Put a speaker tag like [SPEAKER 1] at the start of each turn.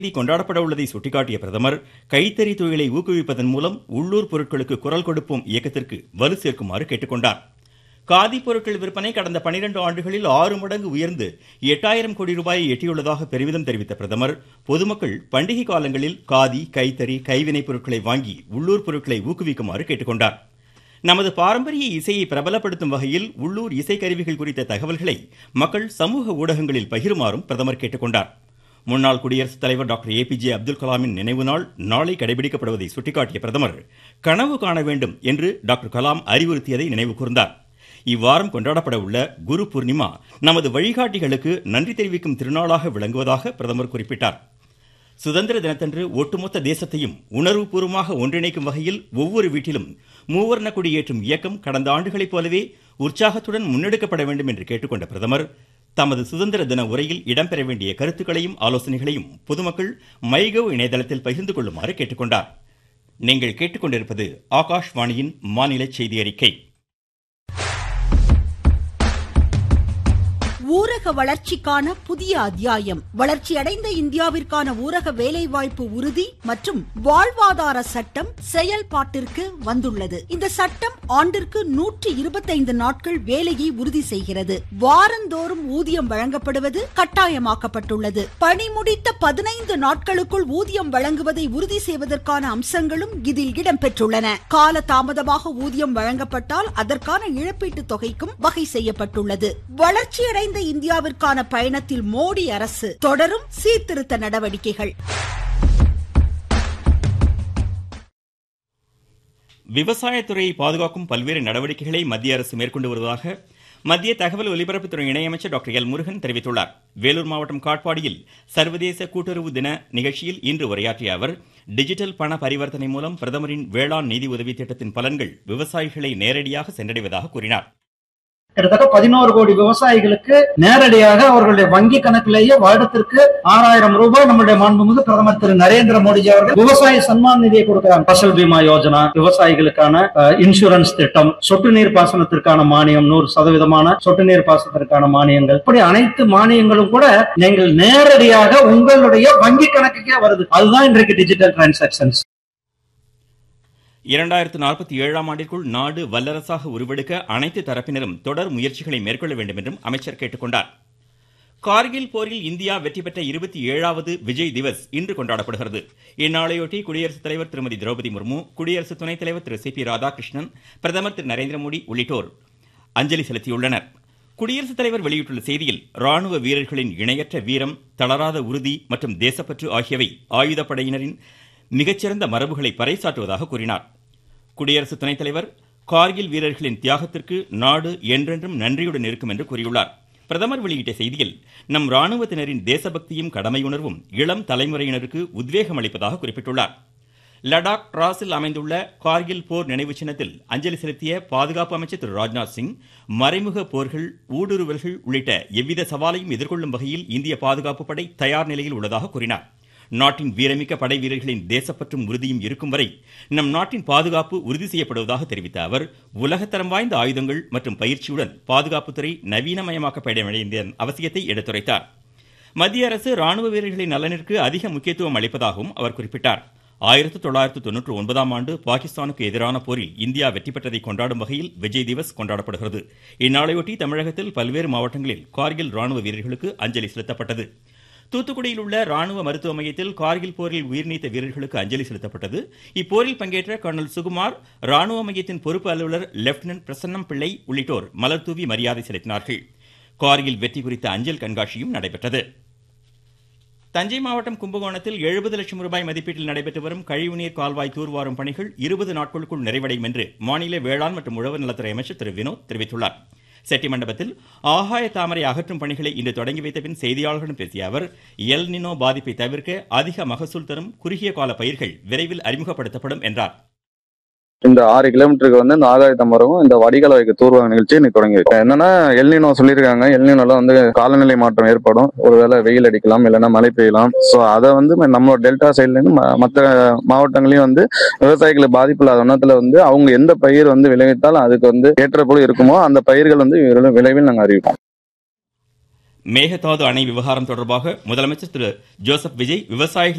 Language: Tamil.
[SPEAKER 1] தேதி கொண்டாடப்பட உள்ளதை சுட்டிக்காட்டிய பிரதமர் கைத்தறி தொழிலை ஊக்குவிப்பதன் மூலம் உள்ளூர் பொருட்களுக்கு குரல் கொடுப்போம் இயக்கத்திற்கு வலு சேர்க்குமாறு கேட்டுக்கொண்டார் காதி பொருட்கள் விற்பனை கடந்த பனிரெண்டு ஆண்டுகளில் ஆறு மடங்கு உயர்ந்து எட்டாயிரம் கோடி ரூபாயை எட்டியுள்ளதாக பெருமிதம் தெரிவித்த பிரதமர் பொதுமக்கள் பண்டிகை காலங்களில் காதி கைத்தறி கைவினைப் பொருட்களை வாங்கி உள்ளூர் பொருட்களை ஊக்குவிக்குமாறு கேட்டுக்கொண்டார் நமது பாரம்பரிய இசையை பிரபலப்படுத்தும் வகையில் உள்ளூர் இசைக்கருவிகள் குறித்த தகவல்களை மக்கள் சமூக ஊடகங்களில் பகிருமாறும் பிரதமர் கேட்டுக்கொண்டார் முன்னாள் குடியரசுத் தலைவர் doctor A P J Abdul கலாமின் நினைவு நாள் நாளை கடைபிடிக்கப்படுவதை சுட்டிக்காட்டிய பிரதமர் கனவு காண வேண்டும் என்று டாக்டர் கலாம் அறிவுறுத்தியதை நினைவு கூர்ந்தார் இவ்வாரம் கொண்டாடப்பட உள்ள குரு பூர்ணிமா நமது வழிகாட்டிகளுக்கு நன்றி தெரிவிக்கும் திருநாளாக விளங்குவதாக பிரதமர் குறிப்பிட்டார் சுதந்திர தினத்தன்று ஒட்டுமொத்த தேசத்தையும் உணர்வுபூர்வமாக ஒன்றிணைக்கும் வகையில் ஒவ்வொரு வீட்டிலும் மூவர்ண கொடி ஏற்றும் இயக்கம் கடந்த ஆண்டுகளைப் போலவே உற்சாகத்துடன் முன்னெடுக்கப்பட வேண்டும் என்று கேட்டுக்கொண்ட பிரதமர் தமது சுதந்திர தின உரையில் இடம்பெற வேண்டிய கருத்துக்களையும் ஆலோசனைகளையும் பொதுமக்கள் மைகவ் இணையதளத்தில் பகிர்ந்து கொள்ளுமாறு கேட்டுக்கொண்டார் நீங்கள் கேட்டுக்கொண்டிருப்பது ஆகாஷ்வாணியின் மாநில செய்தி அறிக்கை
[SPEAKER 2] ஊரக வளர்ச்சிக்கான புதிய அத்தியாயம் வளர்ச்சியடைந்த இந்தியாவிற்கான ஊரக வேலைவாய்ப்பு உறுதி மற்றும் வாழ்வாதார சட்டம் செயல்பாட்டிற்கு வந்துள்ளது இந்த சட்டம் ஆண்டிற்கு நூற்றி இருபத்தைந்து நாட்கள் வேலையை உறுதி செய்கிறது வாரந்தோறும் ஊதியம் வழங்கப்படுவது கட்டாயமாக்கப்பட்டுள்ளது பணி முடித்த பதினைந்து நாட்களுக்குள் ஊதியம் வழங்குவதை உறுதி செய்வதற்கான அம்சங்களும் இதில் இடம்பெற்றுள்ளன கால தாமதமாக ஊதியம் வழங்கப்பட்டால் அதற்கான இழப்பீட்டுத் தொகைக்கும் வகை செய்யப்பட்டுள்ளது வளர்ச்சியடைந்த இந்தியாவிற்கான பயணத்தில் மோடி அரசு தொடரும் சீர்திருத்த நடவடிக்கைகள்
[SPEAKER 1] விவசாயத்துறையை பாதுகாக்கும் பல்வேறு நடவடிக்கைகளை மத்திய அரசு மேற்கொண்டு வருவதாக மத்திய தகவல் ஒலிபரப்புத்துறை இணையமைச்சர் டாக்டர் எல் முருகன் தெரிவித்துள்ளார் வேலூர் மாவட்டம் காட்பாடியில் சர்வதேச கூட்டுறவு தின நிகழ்ச்சியில் இன்று உரையாற்றிய அவர் டிஜிட்டல் பண பரிவர்த்தனை மூலம் பிரதமரின் வேளாண் நிதி உதவி திட்டத்தின் பலன்கள் விவசாயிகளை நேரடியாக சென்றடைவதாக கூறினார்
[SPEAKER 3] கிட்டத்தட்ட பதினோரு கோடி விவசாயிகளுக்கு நேரடியாக அவர்களுடைய வங்கி கணக்கிலேயே வருடத்திற்கு ஆறாயிரம் ரூபாய் நம்முடைய மாண்புமிகு பிரதமர் திரு நரேந்திர மோடிஜி அவர்கள் விவசாய சன்மான் நிதியை கொடுக்கிறாங்க பசல் பீமா யோஜனா விவசாயிகளுக்கான இன்சூரன்ஸ் திட்டம் சொட்டு நீர் பாசனத்திற்கான மானியம் நூறு சதவீதமான சொட்டு நீர் பாசனத்திற்கான மானியங்கள் இப்படி அனைத்து மானியங்களும் கூட நீங்கள் நேரடியாக உங்களுடைய வங்கி கணக்குக்கே வருது அதுதான் இன்றைக்கு டிஜிட்டல் டிரான்சாக்சன்ஸ்
[SPEAKER 1] இரண்டாயிரத்து நாற்பத்தி ஏழாம் ஆண்டிற்குள் நாடு வல்லரசாக உருவெடுக்க அனைத்து தரப்பினரும் தொடர் முயற்சிகளை மேற்கொள்ள வேண்டும் என்றும் அமைச்சர் கேட்டுக்கொண்டார் கார்கில் போரில் இந்தியா வெற்றி பெற்ற இருபத்தி ஏழாவது விஜய் திவஸ் இன்று கொண்டாடப்படுகிறது இந்நாளையொட்டி குடியரசுத் தலைவர் திருமதி திரௌபதி முர்மு குடியரசு துணைத் தலைவர் திரு சி பி ராதாகிருஷ்ணன் பிரதமர் திரு நரேந்திர மோடி உள்ளிட்டோர் அஞ்சலி செலுத்தியுள்ளனர் குடியரசுத் தலைவர் வெளியிட்டுள்ள செய்தியில் ராணுவ வீரர்களின் இணையற்ற வீரம் தளராத உறுதி மற்றும் தேசப்பற்று ஆகியவை ஆயுதப்படையினரின் மிகச்சிறந்த மரபுகளை பறைசாற்றுவதாக கூறினார் குடியரசு துணைத் தலைவர் கார்கில் வீரர்களின் தியாகத்திற்கு நாடு என்றென்றும் நன்றியுடன் இருக்கும் என்று கூறியுள்ளார் பிரதமர் வெளியிட்ட செய்தியில் நம் ராணுவத்தினரின் தேசபக்தியும் கடமையுணர்வும் இளம் தலைமுறையினருக்கு உத்வேகம் அளிப்பதாக குறிப்பிட்டுள்ளார் லடாக் டிராஸில் அமைந்துள்ள கார்கில் போர் நினைவு சின்னத்தில் அஞ்சலி செலுத்திய பாதுகாப்பு அமைச்சர் திரு ராஜ்நாத் சிங் மறைமுக போர்கள் ஊடுருவல்கள் உள்ளிட்ட எவ்வித சவாலையும் எதிர்கொள்ளும் வகையில் இந்திய பாதுகாப்பு படை தயார் நிலையில் உள்ளதாக கூறினார் நாட்டின் வீரமிக்க படை வீரர்களின் தேசப்பற்றும் உறுதியும் இருக்கும் வரை நம் நாட்டின் பாதுகாப்பு உறுதி செய்யப்படுவதாக தெரிவித்த அவர் உலகத்தரம் வாய்ந்த ஆயுதங்கள் மற்றும் பயிற்சியுடன் பாதுகாப்புத்துறை நவீனமயமாக்கப்பட வேண்டிய அவசியத்தை எடுத்துரைத்தார் மத்திய அரசு ராணுவ வீரர்களின் நலனிற்கு அதிக முக்கியத்துவம் அளிப்பதாகவும் அவர் குறிப்பிட்டார் ஆயிரத்தி தொள்ளாயிரத்து தொன்னூற்றி ஒன்பதாம் ஆண்டு பாகிஸ்தானுக்கு எதிரான போரில் இந்தியா வெற்றி பெற்றதை கொண்டாடும் வகையில் விஜய் திவஸ் கொண்டாடப்படுகிறது இந்நாளையொட்டி தமிழகத்தில் பல்வேறு மாவட்டங்களில் கார்கில் ராணுவ வீரர்களுக்கு அஞ்சலி செலுத்தப்பட்டது தூத்துக்குடியில் உள்ள ராணுவ மருத்துவ மையத்தில் கார்கில் போரில் உயிர்நீத்த வீரர்களுக்கு அஞ்சலி செலுத்தப்பட்டது இப்போரில் பங்கேற்ற கர்னல் சுகுமார் ராணுவ மையத்தின் பொறுப்பு அலுவலர் லெப்டினன்ட் பிரசன்னம் பிள்ளை உள்ளிட்டோர் மலர்தூவி மரியாதை செலுத்தினார்கள் கார்கில் வெற்றி குறித்த அஞ்சல் கண்காட்சியும் நடைபெற்றது தஞ்சை மாவட்டம் கும்பகோணத்தில் எழுபது லட்சம் ரூபாய் மதிப்பீட்டில் நடைபெற்று வரும் கழிவுநீர் கால்வாய் தூர்வாரும் பணிகள் இருபது நாட்களுக்குள் நிறைவடையும் என்று மாநில வேளாண் மற்றும் உழவர் நலத்துறை அமைச்சர் திரு வினோத் தெரிவித்துள்ளார் செட்டி மண்டபத்தில் ஆகாய தாமரை அகற்றும் பணிகளை இன்று தொடங்கி வைத்த பின் செய்தியாளர்களிடம் பேசிய அவர் எல் நினோ பாதிப்பை தவிர்க்க அதிக மகசூல் தரும் குறுகிய கால பயிர்கள் விரைவில் அறிமுகப்படுத்தப்படும் என்றார்
[SPEAKER 4] இந்த ஆறு கிலோமீட்டருக்கு வந்து இந்த ஆகாய தாமரமும் இந்த வடிகால் வைக்க தூர்வாங்க நிகழ்ச்சி இன்னைக்கு தொடங்கி இருக்கு. என்னன்னா எல்னினோ சொல்லியிருக்காங்க எல்னினோல வந்து காலநிலை மாற்றம் ஏற்படும் ஒருவேளை வெயில் அடிக்கலாம் இல்லைன்னா மழை பெய்யலாம் ஸோ அதை வந்து நம்மளோட டெல்டா சைட்ல இருந்து ம- மற்ற மாவட்டங்களையும் வந்து விவசாயிகளுக்கு பாதிப்பு இல்லாத வண்ணத்துல வந்து அவங்க எந்த பயிர் வந்து விளைவித்தால் அதுக்கு வந்து ஏற்ற போல இருக்குமோ அந்த பயிர்கள் வந்து விரைவில் நாங்கள் அறிவிப்போம்
[SPEAKER 1] மேகதாது அணை விவகாரம் தொடர்பாக முதலமைச்சர் திரு ஜோசப் விஜய் விவசாயிகள்